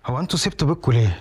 هو انتوا سبتوا بيتكم ليه؟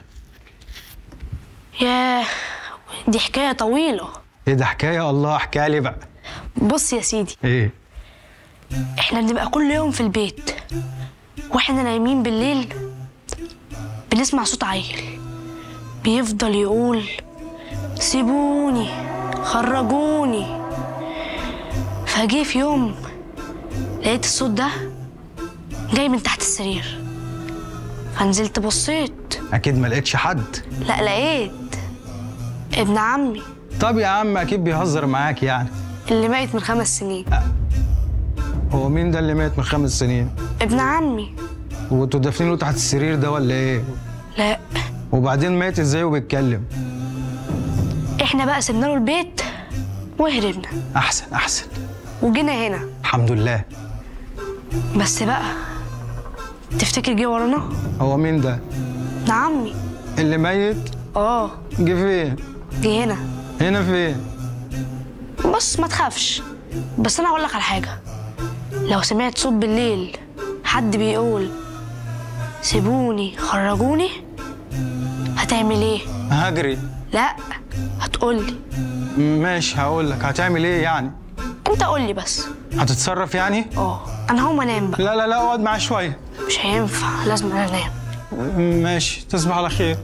ياه دي حكاية طويلة ايه ده حكايه الله احكيها لي بقى بص يا سيدي ايه احنا بنبقى كل يوم في البيت واحنا نايمين بالليل بنسمع صوت عيل بيفضل يقول سيبوني خرجوني فجه في يوم لقيت الصوت ده جاي من تحت السرير فنزلت بصيت اكيد ما لقيتش حد لا لقيت ابن عمي طب يا عم اكيد بيهزر معاك يعني اللي ميت من خمس سنين هو مين ده اللي مات من خمس سنين ابن عمي وانتوا دافنينه تحت السرير ده ولا ايه لا وبعدين مات ازاي وبيتكلم احنا بقى سيبنا له البيت وهربنا احسن احسن وجينا هنا الحمد لله بس بقى تفتكر جه ورانا هو مين ده ابن عمي اللي ميت اه جه فين جه هنا هنا فين بص ما تخافش بس انا هقول لك على حاجه لو سمعت صوت بالليل حد بيقول سيبوني خرجوني هتعمل ايه هجري لا هتقولي ماشي هقول لك هتعمل ايه يعني انت قولي بس هتتصرف يعني اه انا هقوم انام بقى لا لا لا اقعد معاه شويه مش هينفع لازم انا انام ماشي تصبح على خير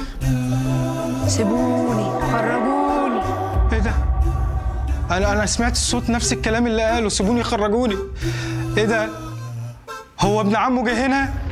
سيبوني خرجوني ايه ده انا انا سمعت الصوت نفس الكلام اللي قاله سيبوني يخرجوني ايه ده هو ابن عمه جه هنا